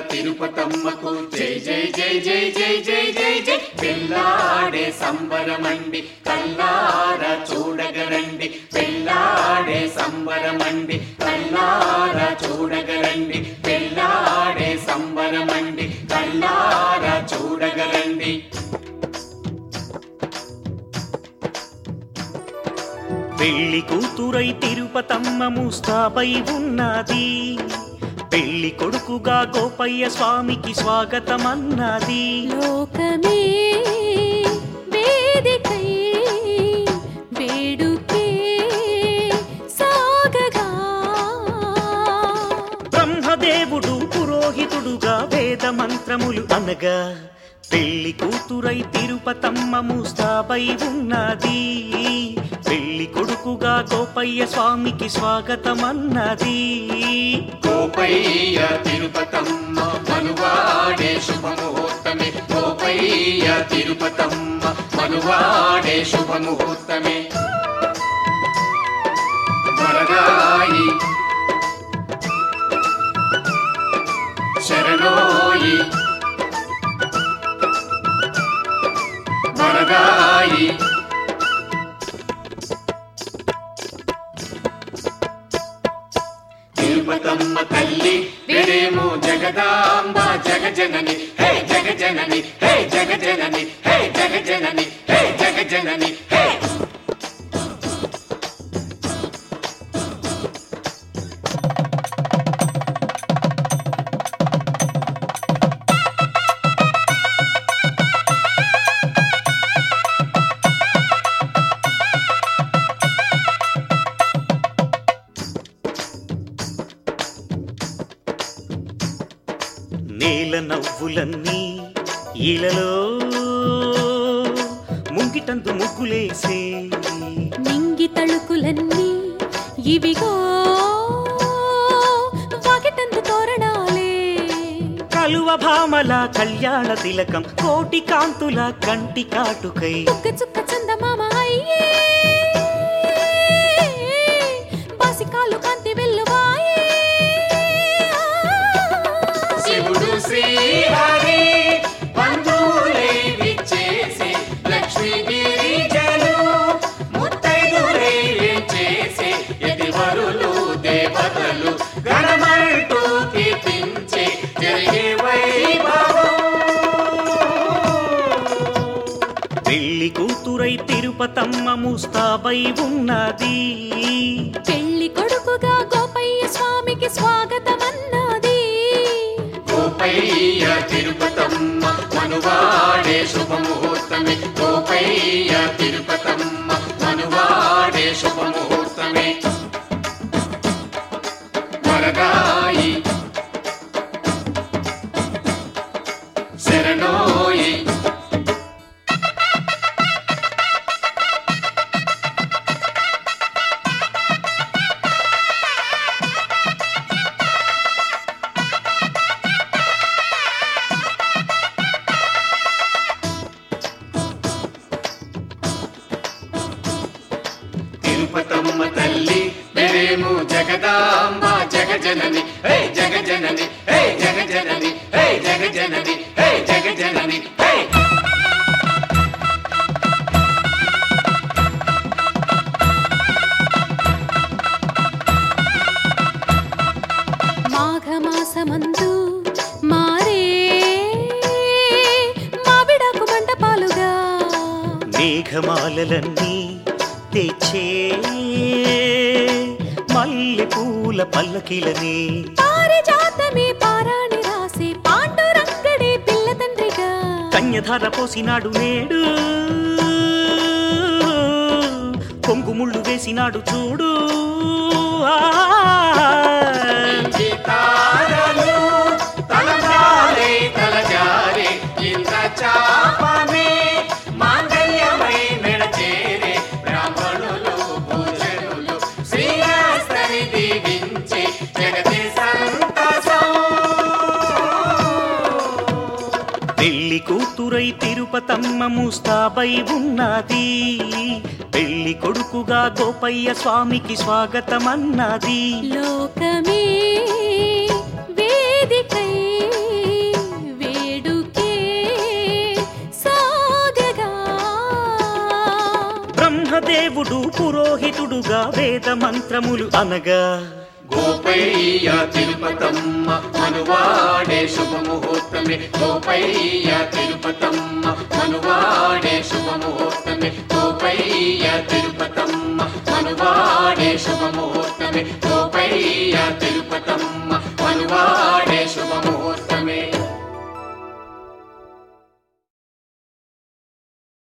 తిరుపతమ్మకు జై జై జై జై జై జై జై జై పెళ్ళాడే సంబరమండి కల్లార చూడగరండి పెళ్ళాడే సంబరమండి కల్లార చూడగరండి పెళ్ళాడే సంబరమండి కల్లార చూడగరండి పెళ్లి కూతురై తిరుపతమ్మ ముస్తాబై ఉన్నది పెళ్లి కొడుకుగా గోపయ్య స్వామికి స్వాగతమన్నది లోకమే వేదికై వేడుకే సాగగా బ్రహ్మదేవుడు పురోహితుడుగా వేద మంత్రములు అనగా పెళ్లి కూతురై తిరుపతమ్మ ముస్తాబై ఉన్నది పెళ్లి కొడుకుగా గోపయ్య స్వామికి స్వాగతమన్నది గోపయ్య తిరుపతమ్మ మనువాడే శుభముహూర్తమే గోపయ్య తిరుపతమ్మ మనువాడే శుభముహూర్తమే వరదాయి శరణోయి వరదాయి తిరుపతమ్మ తల్లి వేరేమో జగదాంబ జగజనని హే జగజనని హే జగజనని హే జగజనని హే జగజనని హే నేల నవ్వులన్నీ ఇలలో ముంగిటందు ముగ్గులేసే నింగి తళుకులన్నీ ఇవిగో వాకిటందు తోరణాలే కలువ భామల కళ్యాణ తిలకం కోటి కాంతుల కంటి కాటుకై చుక్క చుక్క చందమామ అయ్యే బాసికాలు కాంతి వెల్లువాయే శివుడు శ్రీహరి బంధువులై విచ్చేసి లక్ష్మీగిరి జలు ముత్తైదులై చేసి ఎదివరులు దేవతలు గణమంటూ కీర్తించే జరిగే వైభవం పెళ్లి కూతురై తిరుపతమ్మ ముస్తాబై ఉన్నది పెళ్లి కొడుకుగా గోపయ్య స్వామికి స్వాగతమన్నది గోపయ్య తిరుపతమ్మ మనువాడే శుభముహూర్తమే గోపయ్య తిరుపతమ్మ మనువాడే శుభముహూర్తమే వరదాయి శరణోయి తిరుపతమ్మ తల్లి బెరేము జగదాంబ జగజనని హే జగజనని హే జగజనని హే జగజనని హే జగజనని హే మాఘమాసమందు మారే మావిడాకు మంటపాలుగా మేఘమాలలన్నీ తెచ్చే మల్లె పూల పల్లకిలని పారిజాతమే పారాణి రాసే పాండురంగడే పిల్ల తండ్రిగా కన్యధార పోసినాడు నేడు కొంగుముళ్ళు వేసినాడు చూడు ఆ తారలు తలజారే తలజారే ఇంద్ర చాపమే మాంగళ్యమై మెడచేరే బ్రాహ్మణులు పూజనులు శ్రీహస్తని దీవించే జగతి సంతసం పెళ్లి కూతురై తిరుపతమ్మ ముస్తాబై ఉన్నది పెళ్లి కొడుకుగా గోపయ్య స్వామికి స్వాగతమన్నది లోకమే వేదికై బ్రహ్మదేవుడు పురోహితుడుగా వేద మంత్రములు అనగా గోపయ్య తిరుపతమ్మ మనువాడే శుభముహూర్తమే గోపయ్య తిరుపతమ్మ మనువాడే శుభముహూర్తమే గోపయ్య తిరుపతమ్మ మనువాడే శుభముహూర్తమే గోపయ్య తిరుపతమ్మ